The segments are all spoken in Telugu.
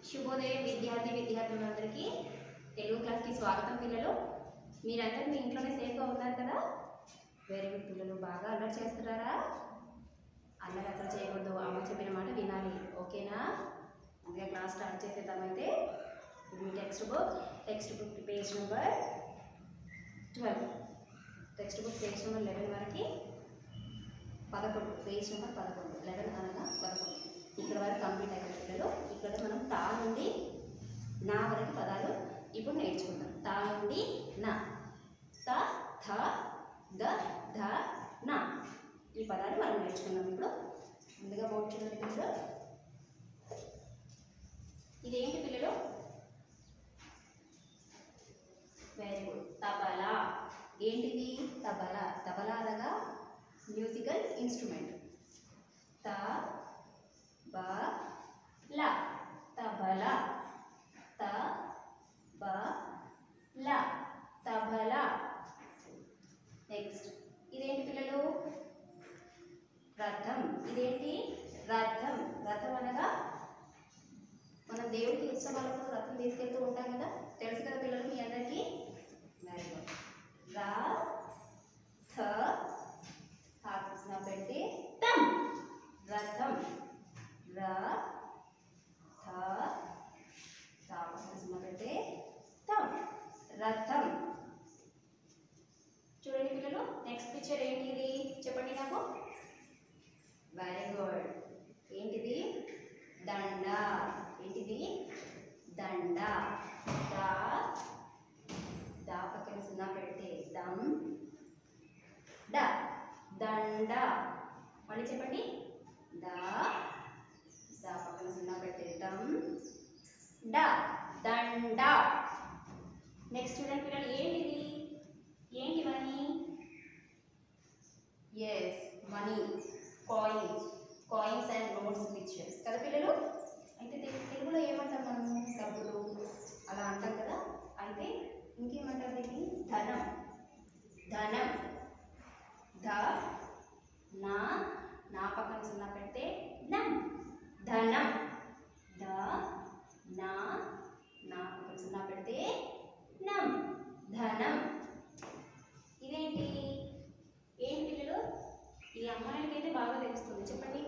శుభోదయం విద్యార్థి విద్యార్థులందరికీ తెలుగు క్లాస్కి స్వాగతం పిల్లలు మీరందరూ మీ ఇంట్లోనే సేఫ్గా ఉన్నారు కదా వెరీ గుడ్ పిల్లలు బాగా అల్లరి చేస్తున్నారా అల్లరి అసలు చేయకూడదు అమ్మ చెప్పిన మాట వినాలి ఓకేనా అందుకే క్లాస్ స్టార్ట్ చేసేద్దామైతే ఇది మీ text book text book page number twelve text book page number eleven వరకు పదకొండు పేజ్ నెంబర్ పదకొండు లెవెన్ అనగా పదకొండు ఇక్కడ వరకు కంప్లీట్ అయిన పిల్లలు ఇక్కడ మనం తా నుండి నా వరకు పదాలు ఇప్పుడు నేర్చుకుందాం తా నుండి నా త థ ద ధ నా ఈ పదాలు మనం నేర్చుకుందాం ఇప్పుడు ముందుగా బోర్డు చూడండి పిల్లలు ఇదేంటి పిల్లలు వెరీ గుడ్ తబలా ఏంటిది తబలా తబలా అనగా మ్యూజికల్ ఇన్స్ట్రుమెంట్ త బ ల తబల త బ ల తబల నెక్స్ట్ ఇదేంటి పిల్లలు రథం ఇదేంటి రథం రథం అనగా మనం దేవుడికి ఉత్సవాలకు రథం తీసుకెళ్తూ ఉంటాం కదా తెలుసు కదా పిల్లలు మీ అందరికీ వెరీ గుడ్ రా థ హాసిన పెట్టి తం రథం ర థ హాసిన పెట్టి తం రథం చూడండి పిల్లలు నెక్స్ట్ పిక్చర్ ఏంటిది చెప్పండి నాకు వెరీ గుడ్ ఏంటిది దండ ఏంటిది దండ దా దా పక్కన సున్నా పెడితే దమ్ డ దండ మళ్ళీ చెప్పండి దా దా పక్కన సున్నా పెడితే దమ్ డ దండ నెక్స్ట్ చూడండి పిల్లలు ఏంటిది ఏంటి money yes money coins coins and notes picture కదా పిల్లలు అయితే తెలు- తెలుగులో ఏమంటాం మనము డబ్బులు అలా అంటాం కదా అయితే ఇంకేమంటారు దీన్ని ధనం ధనం ధ నా నా పక్కన సున్నా పెడితే నం ధనం ధ నా నా పక్కన సున్నా పెడితే నం ధనం ఇదేంటి ఏంటి పిల్లలు ఈ అమ్మాయిలకైతే బాగా తెలుస్తుంది చెప్పండి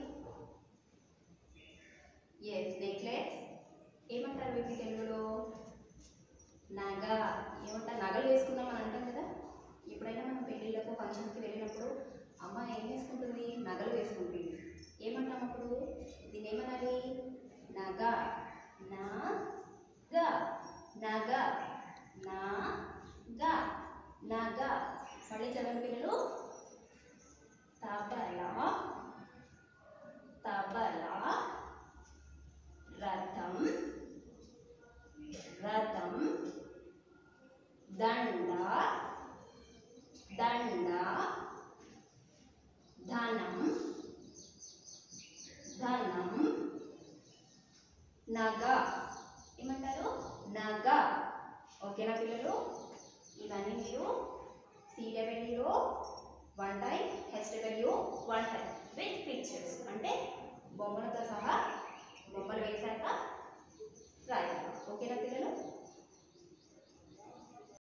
ఎస్ నెక్లెస్ ఏమంటారు వీటిని తెలుగులో నగ ఏమంటారు నగలు వేసుకుందాం అని అంటాం కదా ఎప్పుడైనా మనం పెళ్ళిళ్ళకు ఫంక్షన్స్కి వెళ్ళినప్పుడు అమ్మ ఏం వేసుకుంటుంది నగలు వేసుకుంటుంది ఏమంటాం అప్పుడు దీన్ని ఏమనాలి నగ నా గ నగ నా గ నగ మళ్ళీ చదవండి పిల్లలు తబల తబల రథం రథం దండ దండ ధనం ధనం నగ ఏమంటారు నగ ఓకేనా పిల్లలు ఇవన్నీ మీరు సిడబ్ల్యూలో one time HW one time with pictures అంటే బొమ్మలతో సహా బొమ్మలు వేశాక రాయాలి ఓకేనా పిల్లలు